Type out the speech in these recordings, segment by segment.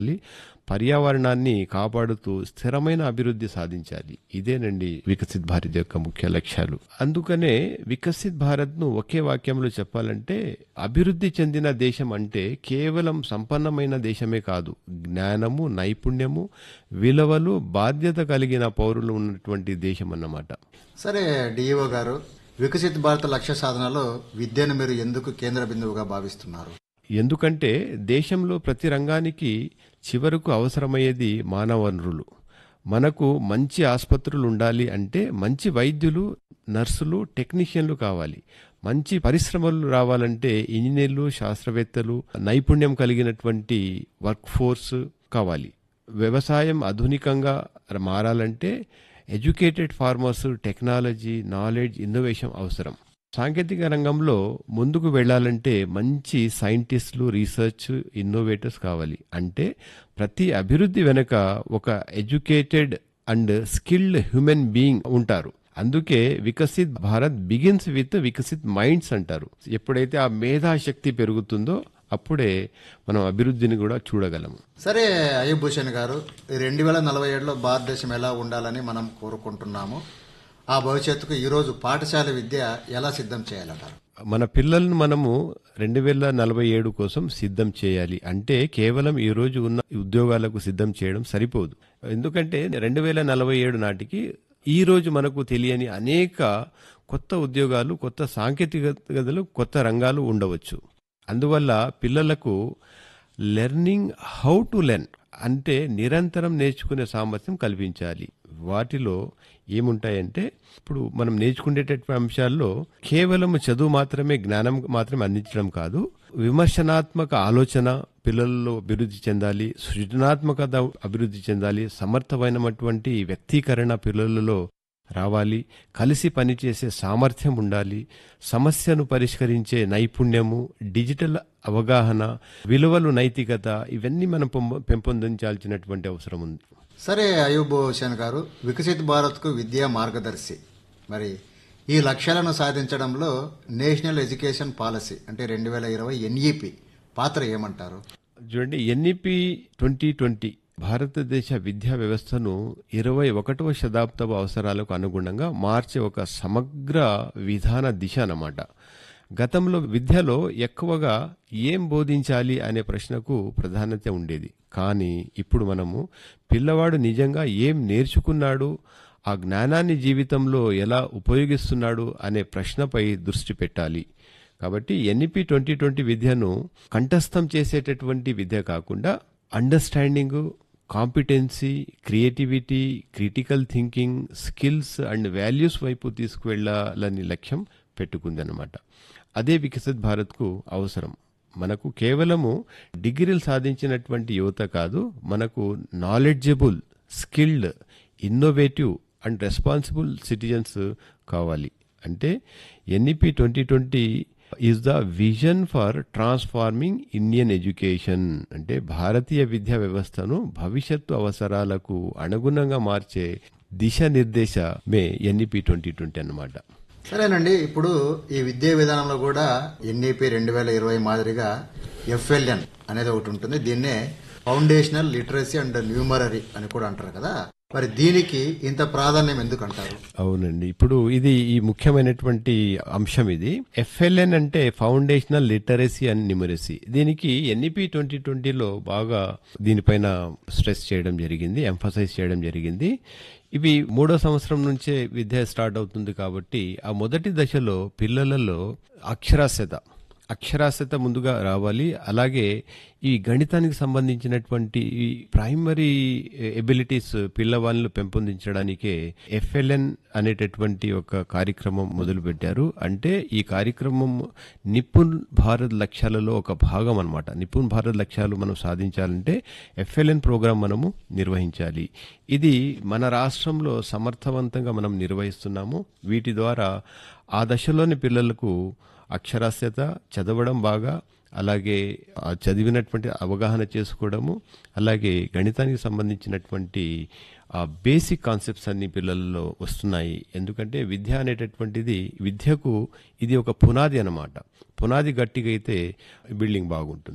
పర్యావరణాన్ని కాపాడుతూ స్థిరమైన అభివృద్ధి సాధించాలి ఇదేనండి వికసిత్ భారత్ యొక్క ముఖ్య లక్ష్యాలు అందుకనే వికసిత్ భారత్ ను ఒకే వాక్యంలో చెప్పాలంటే అభివృద్ధి చెందిన దేశం అంటే కేవలం సంపన్నమైన దేశమే కాదు జ్ఞానము నైపుణ్యము విలువలు బాధ్యత కలిగిన పౌరులు ఉన్నటువంటి దేశం అన్నమాట సరే డిఈఓ గారు వికసిత్ భారత లక్ష్య సాధనలో విద్యను మీరు ఎందుకు కేంద్ర బిందువుగా భావిస్తున్నారు ఎందుకంటే దేశంలో ప్రతి రంగానికి చివరకు అవసరమయ్యేది మానవ వనరులు మనకు మంచి ఆసుపత్రులు ఉండాలి అంటే మంచి వైద్యులు నర్సులు టెక్నీషియన్లు కావాలి మంచి పరిశ్రమలు రావాలంటే ఇంజనీర్లు శాస్త్రవేత్తలు నైపుణ్యం కలిగినటువంటి వర్క్ ఫోర్స్ కావాలి వ్యవసాయం ఆధునికంగా మారాలంటే educated farmers technology knowledge innovation అవసరం సాంకేతిక రంగంలో ముందుకు వెళ్ళాలంటే మంచి సైంటిస్టులు రీసెర్చ్ ఇన్నోవేటర్స్ కావాలి అంటే ప్రతి అభివృద్ధి వెనుక ఒక educated and skilled human being ఉంటారు అందుకే Viksit Bharat begins with Viksit minds అంటారు ఎప్పుడైతే ఆ మేధాశక్తి పెరుగుతుందో అప్పుడే మనం అభివృద్ధిని కూడా చూడగలము సరే అయ్యబ్ భూషణ్ గారు రెండు వేల నలభై ఏడులో భారతదేశం ఎలా ఉండాలని మనం కోరుకుంటున్నాము ఆ భవిష్యత్తుకు ఈరోజు పాఠశాల విద్య ఎలా సిద్ధం చేయాలంటారు మన పిల్లలను మనము రెండు వేల నలభై ఏడు కోసం సిద్ధం చేయాలి అంటే కేవలం ఈ రోజు ఉన్న ఉద్యోగాలకు సిద్ధం చేయడం సరిపోదు ఎందుకంటే రెండు వేల నలభై ఏడు నాటికి ఈ రోజు మనకు తెలియని అనేక కొత్త ఉద్యోగాలు కొత్త సాంకేతికతలు కొత్త రంగాలు ఉండవచ్చు అందువల్ల పిల్లలకు లెర్నింగ్ హౌ టు లెర్న్ అంటే నిరంతరం నేర్చుకునే సామర్థ్యం కల్పించాలి వాటిలో ఏముంటాయంటే ఇప్పుడు మనం నేర్చుకునేటటువంటి అంశాల్లో కేవలం చదువు మాత్రమే జ్ఞానం మాత్రమే అందించడం కాదు విమర్శనాత్మక ఆలోచన పిల్లల్లో అభివృద్ధి చెందాలి సృజనాత్మకత అభివృద్ధి చెందాలి సమర్థమైనటువంటి వ్యక్తీకరణ పిల్లలలో రావాలి కలిసి పనిచేసే సామర్థ్యం ఉండాలి సమస్యను పరిష్కరించే నైపుణ్యము డిజిటల్ అవగాహన విలువలు నైతికత ఇవన్నీ మనం పెంపొందించాల్సినటువంటి అవసరం ఉంది సరే అయూబ్ హుసేన్ గారు వికసిత్ భారత్కు విద్యా మార్గదర్శి మరి ఈ లక్ష్యాలను సాధించడంలో నేషనల్ ఎడ్యుకేషన్ పాలసీ అంటే రెండు వేల ఇరవై ఎన్ఈపి పాత్ర ఏమంటారు చూడండి ఎన్ఈపి ట్వంటీ ట్వంటీ భారతదేశ విద్యా వ్యవస్థను ఇరవై ఒకటవ శతాబ్దపు అవసరాలకు అనుగుణంగా మార్చే ఒక సమగ్ర విధాన దిశ అన్నమాట గతంలో విద్యలో ఎక్కువగా ఏం బోధించాలి అనే ప్రశ్నకు ప్రాధాన్యత ఉండేది కానీ ఇప్పుడు మనము పిల్లవాడు నిజంగా ఏం నేర్చుకున్నాడు ఆ జ్ఞానాన్ని జీవితంలో ఎలా ఉపయోగిస్తున్నాడు అనే ప్రశ్నపై దృష్టి పెట్టాలి కాబట్టి ఎన్ఈపి ట్వంటీ ట్వంటీ విద్యను కంఠస్థం చేసేటటువంటి విద్య కాకుండా understanding competency creativity critical thinking skills and values వైపు తీసుకువెళ్లాలని లక్ష్యం పెట్టుకుందన్నమాట అదే వికసిత్ భారత్కు అవసరం మనకు కేవలము డిగ్రీలు సాధించినటువంటి యువత కాదు మనకు knowledgeable skilled innovative and responsible citizens కావాలి అంటే NEP twenty twenty is the vision for transforming Indian education అంటే భారతీయ విద్యా వ్యవస్థను భవిష్యత్తు అవసరాలకు అనుగుణంగా మార్చే దిశానిర్దేశమే ఎన్ఈపి ట్వంటీ ట్వంటీ అన్నమాట సరేనండి ఇప్పుడు ఈ విద్యా విధానంలో కూడా ఎన్ఈపి రెండు వేల ఇరవై మాదిరిగా ఎఫ్ఎల్ఎన్ అనేది ఒకటి ఉంటుంది దీన్నే ఫౌండేషనల్ లిటరసీ అండ్ న్యూమరరీ అని కూడా అంటారు కదా మరి దీనికి ఇంత ప్రాధాన్యం ఎందుకు అంటారు అవునండి ఇప్పుడు ఇది ఈ ముఖ్యమైనటువంటి అంశం ఇది ఎఫ్ఎల్ఎన్ అంటే ఫౌండేషనల్ లిటరసీ అండ్ న్యూమరసీ దీనికి ఎన్ఈపి ట్వంటీ ట్వంటీలో బాగా దీనిపైన స్ట్రెస్ చేయడం జరిగింది ఎంఫసైజ్ చేయడం జరిగింది ఇవి మూడో సంవత్సరం నుంచే విద్య స్టార్ట్ అవుతుంది కాబట్టి ఆ మొదటి దశలో పిల్లలలో అక్షరాస్యత అక్షరాస్యత ముందుగా రావాలి అలాగే ఈ గణితానికి సంబంధించినటువంటి ఈ ప్రైమరీ ఎబిలిటీస్ పిల్లవాళ్ళను పెంపొందించడానికే ఎఫ్ఎల్ఎన్ అనేటటువంటి ఒక కార్యక్రమం మొదలుపెట్టారు అంటే ఈ కార్యక్రమం నిపుణ్ భారత్ లక్ష్యాలలో ఒక భాగం అనమాట నిపుణ్ భారత్ లక్ష్యాలు మనం సాధించాలంటే ఎఫ్ఎల్ఎన్ ప్రోగ్రాం మనము నిర్వహించాలి ఇది మన రాష్ట్రంలో సమర్థవంతంగా మనం నిర్వహిస్తున్నాము వీటి ద్వారా ఆ దశలోని పిల్లలకు అక్షరాస్యత చదవడం బాగా అలాగే ఆ చదివినటువంటి అవగాహన చేసుకోవడము అలాగే గణితానికి సంబంధించినటువంటి ఆ బేసిక్ కాన్సెప్ట్స్ అన్ని పిల్లల్లో వస్తున్నాయి ఎందుకంటే విద్య అనేటటువంటిది విద్యకు ఇది ఒక పునాది అన్నమాట పునాది గట్టిగా అయితే బిల్డింగ్ బాగుంటుంది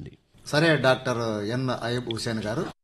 సరే డాక్టర్ ఎన్ అయ్యబ్ హుసేన్ గారు